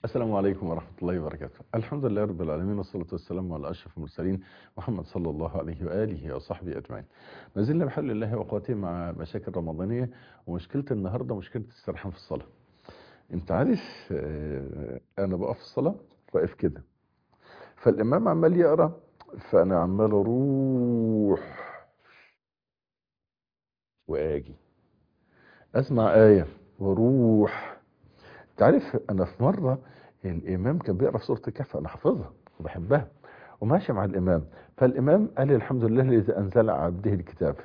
السلام عليكم ورحمة الله وبركاته الحمد لله رب العالمين والصلاة والسلام على أشرف المرسلين محمد صلى الله عليه وآله وصحبه أجمعين ما زلنا بحول الله وقوته مع مشاكل رمضانية ومشكلة النهاردة مشكلة السرحان في الصلاة انت عارف آه، انا بقف في الصلاة واقف كده فالامام عمال يقرأ فانا عمال اروح واجي اسمع آية واروح انت عارف انا في مرة الامام كان بيقرأ في سورة الكهف انا حافظها وبحبها وماشي مع الامام فالامام قال لي الحمد لله الذي انزل على عبده الكتاب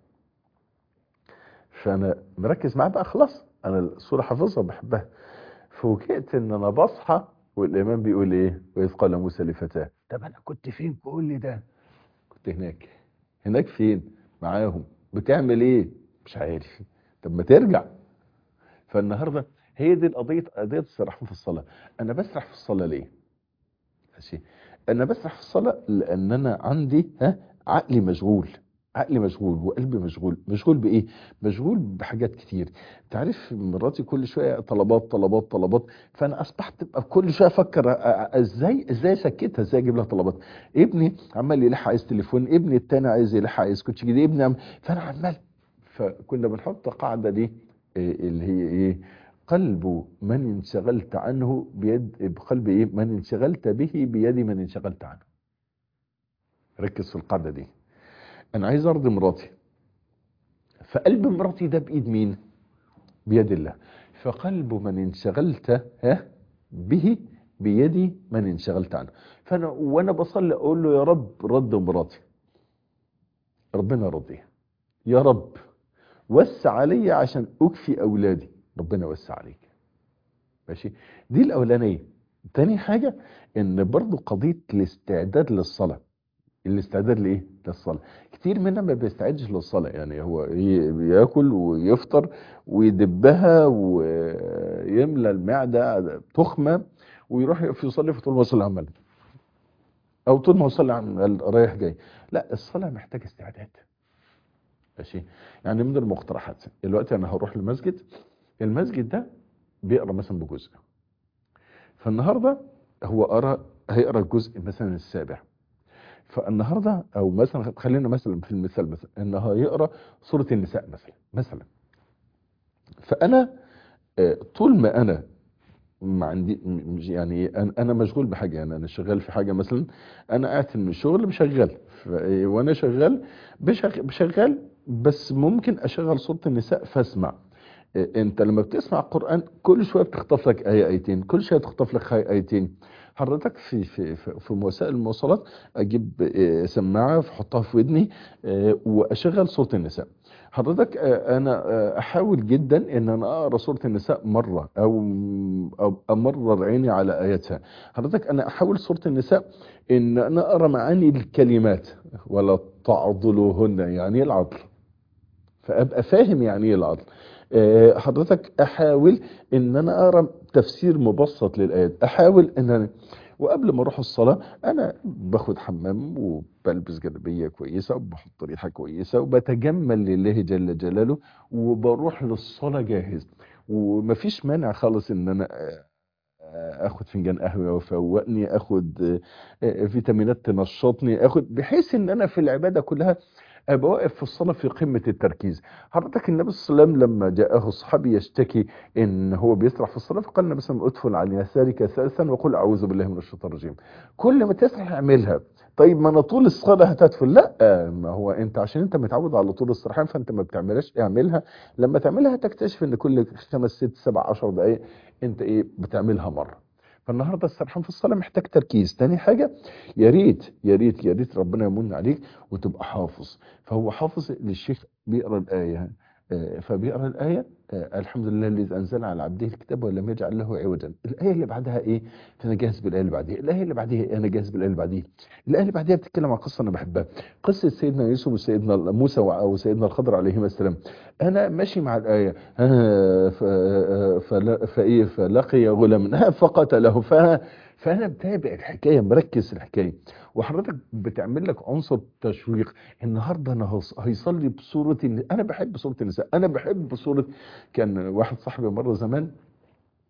فانا مركز معاه بقى خلاص انا السورة حافظها وبحبها فوجئت ان انا بصحى والامام بيقول ايه واذ قال موسى لفتاه طب انا كنت فين كل ده كنت هناك هناك فين معاهم بتعمل ايه مش عارف طب ما ترجع فالنهارده هي دي القضيه قضيه السرحان في الصلاه انا بسرح في الصلاه ليه ماشي انا بسرح في الصلاه لان انا عندي ها عقلي مشغول عقلي مشغول وقلبي مشغول مشغول بايه مشغول بحاجات كتير انت عارف مراتي كل شويه طلبات طلبات طلبات فانا اصبحت ابقى كل شويه افكر أ- أ- ازاي ازاي اسكتها ازاي اجيب لها طلبات ابني عمال يلح عايز تليفون ابني التاني عايز يلح عايز كوتش جديد ابني عم... فانا عمال فكنا بنحط قاعده دي إيه اللي هي ايه قلب من انشغلت عنه بيد بقلب ايه من انشغلت به بيد من انشغلت عنه ركز في القاعده دي انا عايز ارضي مراتي فقلب مراتي ده بايد مين بيد الله فقلب من انشغلت ها به بيدي من انشغلت عنه فانا وانا بصلي اقول له يا رب رد مراتي ربنا رضيها يا رب وسع علي عشان اكفي اولادي ربنا وسع عليك ماشي دي الاولانيه تاني حاجه ان برضو قضيه الاستعداد للصلاه الاستعداد لايه للصلاه كتير منا ما بيستعدش للصلاه يعني هو ي- بياكل ويفطر ويدبها ويملى المعده تخمه ويروح يقف يصلي في طول ما يصلي عمال او طول ما هو يصلي عمال رايح جاي لا الصلاه محتاجه استعداد ماشي يعني من المقترحات دلوقتي انا هروح المسجد المسجد ده بيقرا مثلا بجزء فالنهارده هو قرا هيقرا الجزء مثلا السابع فالنهارده او مثلا خلينا مثلا في المثال مثلا ان هيقرا سوره النساء مثلا مثلا فانا آه، طول ما انا ما عندي م- مش يعني انا أنا مشغول بحاجه يعني انا شغال في حاجه مثلا انا قاعد من الشغل بشغل ف- وانا شغال بشغ- بشغال بس ممكن اشغل سوره النساء فاسمع إيه، انت لما بتسمع القران كل شويه بتخطف لك ايه ايتين كل شويه تخطف لك آية ايتين حضرتك في في في في وسائل المواصلات اجيب إيه، سماعه احطها في ودني إيه، واشغل سوره النساء حضرتك آه، انا آه، احاول جدا ان انا اقرا سوره النساء مره او او امرر عيني على اياتها حضرتك انا احاول سوره النساء ان انا اقرا معاني الكلمات ولا تعضلوهن يعني ايه العضل فابقى فاهم يعني ايه العضل آه، حضرتك احاول ان انا اقرا تفسير مبسط للايات احاول ان انا وقبل ما اروح الصلاه انا باخد حمام وبلبس جلابيه كويسه وبحط ريحه كويسه وبتجمل لله جل جلاله وبروح للصلاه جاهز ومفيش مانع خالص ان انا آه، اخد فنجان قهوه وفوقني اخد آه، فيتامينات تنشطني اخد بحيث ان انا في العباده كلها ابقى واقف في الصلاه في قمه التركيز حضرتك النبي صلى الله عليه وسلم لما جاءه الصحابي يشتكي ان هو بيسرح في الصلاه فقال النبي صلى الله عليه وسلم ادخل عن يسارك ثالثا وقل اعوذ بالله من الشيطان الرجيم كل ما تسرح اعملها طيب ما انا طول الصلاه هتدخل لا ما هو انت عشان انت متعود على طول السرحان فانت ما بتعملهاش اعملها لما تعملها هتكتشف ان كل خمس ست سبع عشر دقائق انت ايه بتعملها مره فالنهارده السرحان في الصلاه محتاج تركيز تاني حاجه يا ريت يا ريت يا ريت ربنا يمن عليك وتبقى حافظ فهو حافظ للشيخ بيقرا الايه آه، فبيقرا الايه آه، الحمد لله الذي انزل على عبده الكتاب ولم يجعل له عوجا الايه اللي بعدها ايه فانا جاهز بالايه اللي بعديها الايه اللي بعديها إيه؟ انا جاهز بالايه اللي بعديها الايه اللي بعديها بتتكلم عن قصه انا بحبها قصه سيدنا يوسف وسيدنا موسى وسيدنا الخضر عليهما السلام انا ماشي مع الايه آه، ف- آه، فلا- فايه فلقي غلاما فقتله ف فانا متابع الحكايه مركز في الحكايه وحضرتك بتعمل لك عنصر تشويق النهارده انا هص- هيصلي بصوره الن- انا بحب صوره النساء انا بحب صوره كان واحد صاحبي مره زمان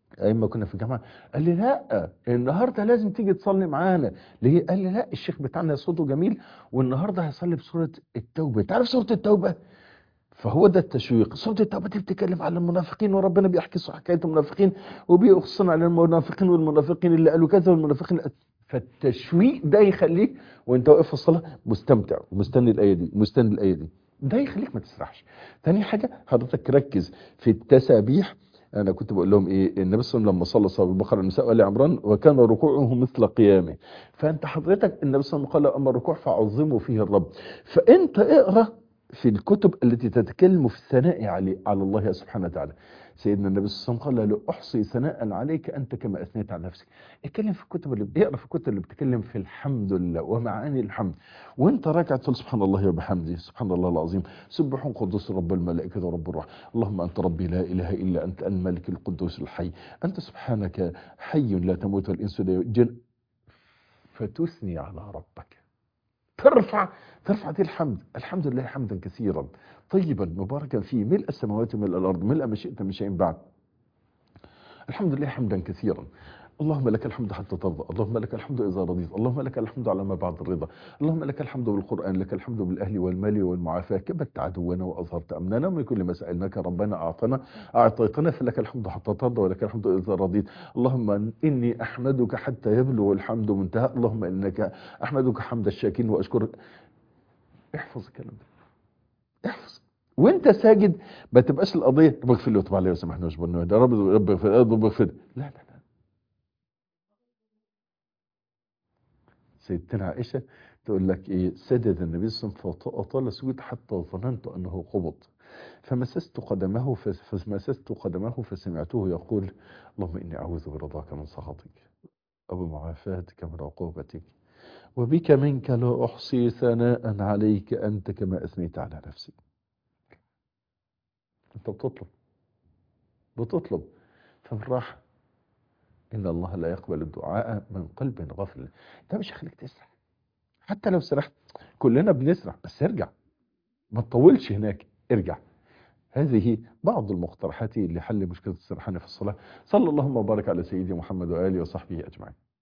ايام ما كنا في الجامعه قال لي لا النهارده لازم تيجي تصلي معانا ليه قال لي لا الشيخ بتاعنا صوته جميل والنهارده هيصلي بسوره التوبه تعرف سوره التوبه فهو ده التشويق سوره التوبه دي بتتكلم على المنافقين وربنا بيحكي حكايه المنافقين وبيقصنا على المنافقين والمنافقين اللي قالوا كذا والمنافقين اللي فالتشويق ده يخليك وانت واقف في الصلاه مستمتع ومستني الايه دي مستني الايه دي ده يخليك ما تسرحش تاني حاجه حضرتك ركز في التسابيح انا كنت بقول لهم ايه النبي صلى الله عليه وسلم لما صلى صلاه البقره النساء وال عمران وكان ركوعه مثل قيامه فانت حضرتك النبي صلى الله عليه وسلم قال اما الركوع فعظموا فيه الرب فانت اقرا في الكتب التي تتكلم في الثناء عليه على الله سبحانه وتعالى سيدنا النبي صلى الله عليه وسلم قال له احصي ثناء عليك انت كما اثنيت على نفسك اتكلم في الكتب اللي اقرا في الكتب اللي بتتكلم في الحمد لله ومعاني الحمد وانت راجع تقول سبحان الله وبحمده سبحان الله العظيم سبح قدوس رب الملائكه ورب الروح اللهم انت ربي لا اله الا انت الملك القدوس الحي انت سبحانك حي لا تموت والانس لا يجن فتثني على ربك ترفع ترفع دي الحمد الحمد لله حمدا كثيرا طيبا مباركا فيه ملء السماوات وملء الارض ملء ما شئت من شيء بعد الحمد لله حمدا كثيرا اللهم لك الحمد حتى ترضى اللهم لك الحمد إذا رضيت اللهم لك الحمد على ما بعد الرضا اللهم لك الحمد بالقرآن لك الحمد بالأهل والمال والمعافاة كبت عدونا وأظهرت أمننا من كل ما سألناك ربنا أعطنا أعطيتنا فلك الحمد حتى ترضى ولك الحمد إذا رضيت اللهم إني أحمدك حتى يبلغ الحمد منتهى اللهم إنك أحمدك حمد الشاكين وأشكرك احفظ الكلام ده احفظ وانت ساجد ما تبقاش القضيه رب اغفر لي وتب علي وسامحني واجبرني ده رب رب اغفر رب اغفر لا لا لا سيدتنا عائشه تقول لك ايه سجد النبي صلى الله عليه وسلم فاطال سجود حتى ظننت انه قبض فمسست قدمه فمسست قدمه فسمعته يقول اللهم اني اعوذ برضاك من سخطك وبمعافاتك من عقوبتك وبك منك لا احصي ثناء عليك انت كما اثنيت على نفسك انت بتطلب بتطلب فبالراحة ان الله لا يقبل الدعاء من قلب غفل ده مش هيخليك تسرح حتى لو سرحت كلنا بنسرح بس ارجع ما تطولش هناك ارجع هذه بعض المقترحات لحل مشكلة السرحان في الصلاة صلى اللهم وبارك على سيدي محمد وآله وصحبه أجمعين